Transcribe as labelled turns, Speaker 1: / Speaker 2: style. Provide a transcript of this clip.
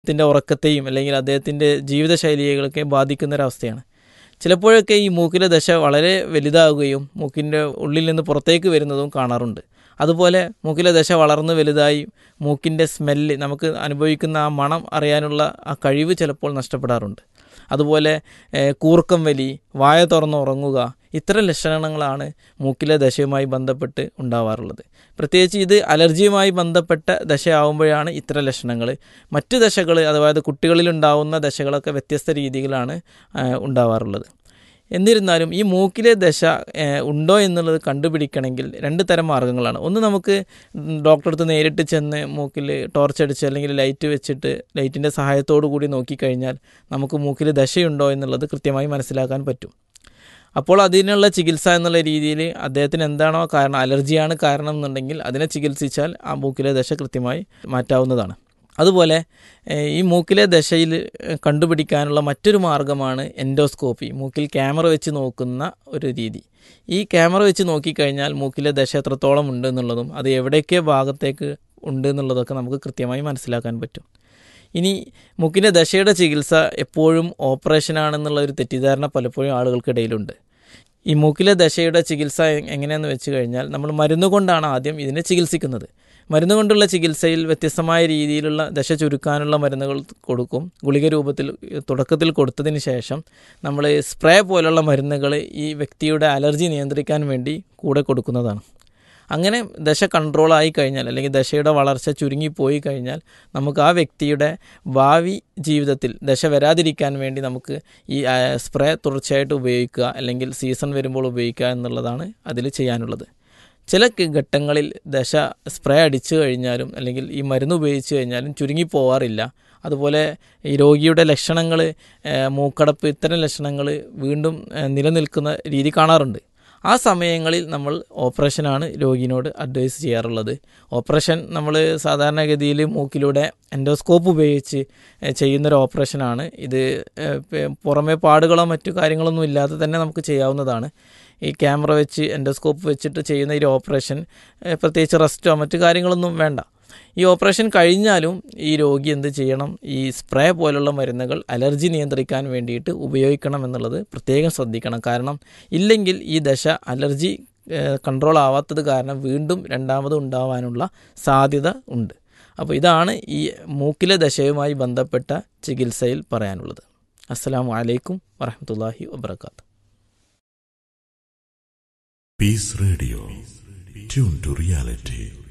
Speaker 1: അദ്ദേഹത്തിൻ്റെ ഉറക്കത്തെയും അല്ലെങ്കിൽ അദ്ദേഹത്തിൻ്റെ ജീവിതശൈലികളൊക്കെ ബാധിക്കുന്ന ഒരവസ്ഥയാണ് ചിലപ്പോഴൊക്കെ ഈ മൂക്കിലെ ദശ വളരെ വലുതാവുകയും മൂക്കിൻ്റെ ഉള്ളിൽ നിന്ന് പുറത്തേക്ക് വരുന്നതും കാണാറുണ്ട് അതുപോലെ മൂക്കിലെ ദശ വളർന്ന് വലുതായി മൂക്കിൻ്റെ സ്മെല്ല് നമുക്ക് അനുഭവിക്കുന്ന ആ മണം അറിയാനുള്ള ആ കഴിവ് ചിലപ്പോൾ നഷ്ടപ്പെടാറുണ്ട് അതുപോലെ ഏഹ്, കൂർക്കം വലി വായ തുറന്ന് ഉറങ്ങുക ഇത്തരം ലക്ഷണങ്ങളാണ് മൂക്കിലെ ദശയുമായി ബന്ധപ്പെട്ട് ഉണ്ടാവാറുള്ളത് പ്രത്യേകിച്ച് ഇത് അലർജിയുമായി ബന്ധപ്പെട്ട ദശയാവുമ്പോഴാണ് ഇത്തരം ലക്ഷണങ്ങൾ മറ്റ് ദശകൾ അഥവാ കുട്ടികളിൽ ഉണ്ടാവുന്ന ദശകളൊക്കെ വ്യത്യസ്ത രീതിയിലാണ് ആ, ഉണ്ടാവാറുള്ളത് എന്നിരുന്നാലും ഈ മൂക്കിലെ ദശ ഏഹ്, ഉണ്ടോ എന്നുള്ളത് കണ്ടുപിടിക്കണമെങ്കിൽ രണ്ട് തരം മാർഗ്ഗങ്ങളാണ് ഒന്ന് നമുക്ക് ഡോക്ടറെ അടുത്ത് നേരിട്ട് ചെന്ന് മൂക്കിൽ ടോർച്ച് അടിച്ച് അല്ലെങ്കിൽ ലൈറ്റ് വെച്ചിട്ട് ലൈറ്റിൻ്റെ സഹായത്തോടു കൂടി നോക്കിക്കഴിഞ്ഞാൽ നമുക്ക് മൂക്കിൽ ദശയുണ്ടോ എന്നുള്ളത് കൃത്യമായി മനസ്സിലാക്കാൻ പറ്റും അപ്പോൾ അതിനുള്ള ചികിത്സ എന്നുള്ള രീതിയിൽ അദ്ദേഹത്തിന് എന്താണോ കാരണം അലർജിയാണ് കാരണം എന്നുണ്ടെങ്കിൽ അതിനെ ചികിത്സിച്ചാൽ ആ മൂക്കിലെ ദശ കൃത്യമായി മാറ്റാവുന്നതാണ് അതുപോലെ ഏഹ്, ഈ മൂക്കിലെ ദശയിൽ ഏഹ്, കണ്ടുപിടിക്കാനുള്ള മറ്റൊരു മാർഗ്ഗമാണ് എൻഡോസ്കോപ്പി മൂക്കിൽ ക്യാമറ വെച്ച് നോക്കുന്ന ഒരു രീതി ഈ ക്യാമറ വെച്ച് നോക്കിക്കഴിഞ്ഞാൽ മൂക്കിലെ ദശ എത്രത്തോളം ഉണ്ട് എന്നുള്ളതും അത് എവിടെയൊക്കെ ഭാഗത്തേക്ക് ഉണ്ട് എന്നുള്ളതൊക്കെ നമുക്ക് കൃത്യമായി മനസ്സിലാക്കാൻ പറ്റും ഇനി മൂക്കിൻ്റെ ദശയുടെ ചികിത്സ എപ്പോഴും ഓപ്പറേഷനാണെന്നുള്ള ഒരു തെറ്റിദ്ധാരണ പലപ്പോഴും ആളുകൾക്കിടയിലുണ്ട് ഈ മൂക്കിലെ ദശയുടെ ചികിത്സ എ- എങ്ങനെയെന്ന് വെച്ച് കഴിഞ്ഞാൽ നമ്മൾ മരുന്ന് കൊണ്ടാണ് ആദ്യം ഇതിനെ ചികിത്സിക്കുന്നത് മരുന്ന് കൊണ്ടുള്ള ചികിത്സയിൽ വ്യത്യസ്തമായ രീതിയിലുള്ള ദശ ചുരുക്കാനുള്ള മരുന്നുകൾ കൊടുക്കും ഗുളിക രൂപത്തിൽ തുടക്കത്തിൽ കൊടുത്തതിന് ശേഷം നമ്മൾ സ്പ്രേ പോലുള്ള മരുന്നുകൾ ഈ വ്യക്തിയുടെ അലർജി നിയന്ത്രിക്കാൻ വേണ്ടി കൂടെ കൊടുക്കുന്നതാണ് അങ്ങനെ ദശ കൺട്രോൾ ആയി കഴിഞ്ഞാൽ അല്ലെങ്കിൽ ദശയുടെ വളർച്ച ചുരുങ്ങിപ്പോയി കഴിഞ്ഞാൽ നമുക്ക് ആ വ്യക്തിയുടെ ഭാവി ജീവിതത്തിൽ ദശ വരാതിരിക്കാൻ വേണ്ടി നമുക്ക് ഈ ആ, സ്പ്രേ തുടർച്ചയായിട്ട് ഉപയോഗിക്കുക അല്ലെങ്കിൽ സീസൺ വരുമ്പോൾ ഉപയോഗിക്കുക എന്നുള്ളതാണ് അതിൽ ചെയ്യാനുള്ളത് ചില ക- ഘട്ടങ്ങളിൽ ദശ സ്പ്രേ അടിച്ചു കഴിഞ്ഞാലും അല്ലെങ്കിൽ ഈ മരുന്ന് ഉപയോഗിച്ച് കഴിഞ്ഞാലും ചുരുങ്ങിപ്പോവാറില്ല അതുപോലെ ഈ രോഗിയുടെ ലക്ഷണങ്ങൾ മൂക്കടപ്പ് ഇത്തരം ലക്ഷണങ്ങൾ വീണ്ടും ഏ, നിലനിൽക്കുന്ന രീതി കാണാറുണ്ട് ആ സമയങ്ങളിൽ നമ്മൾ ഓപ്പറേഷനാണ് രോഗിനോട് അഡ്വൈസ് ചെയ്യാറുള്ളത് ഓപ്പറേഷൻ നമ്മൾ സാധാരണഗതിയിൽ മൂക്കിലൂടെ എൻഡോസ്കോപ്പ് ഉപയോഗിച്ച് ഏഹ്, ചെയ്യുന്നൊരു ഓപ്പറേഷനാണ് ഇത് ഏഹ്, പെ- പുറമേ പാടുകളോ മറ്റു കാര്യങ്ങളൊന്നും ഇല്ലാതെ തന്നെ നമുക്ക് ചെയ്യാവുന്നതാണ് ഈ ക്യാമറ വെച്ച് എൻഡോസ്കോപ്പ് വെച്ചിട്ട് ചെയ്യുന്ന ഈ ഒരു ഓപ്പറേഷൻ ഏഹ്, പ്രത്യേകിച്ച് റെസ്റ്റോ മറ്റു കാര്യങ്ങളൊന്നും വേണ്ട ഈ ഓപ്പറേഷൻ കഴിഞ്ഞാലും ഈ രോഗി എന്ത് ചെയ്യണം ഈ സ്പ്രേ പോലുള്ള മരുന്നുകൾ അലർജി നിയന്ത്രിക്കാൻ വേണ്ടിയിട്ട് ഉപയോഗിക്കണം എന്നുള്ളത് പ്രത്യേകം ശ്രദ്ധിക്കണം കാരണം ഇല്ലെങ്കിൽ ഈ ദശ അലർജി കൺട്രോൾ ആവാത്തത് കാരണം വീണ്ടും രണ്ടാമത് ഉണ്ടാവാനുള്ള സാധ്യത ഉണ്ട് അപ്പോൾ ഇതാണ് ഈ മൂക്കിലെ ദശയുമായി ബന്ധപ്പെട്ട ചികിത്സയിൽ പറയാനുള്ളത് അസ്സലാമു അലൈക്കും വറഹമത്തല്ലാഹി വബർക്കാത്തു
Speaker 2: Peace Radio. Tune to reality.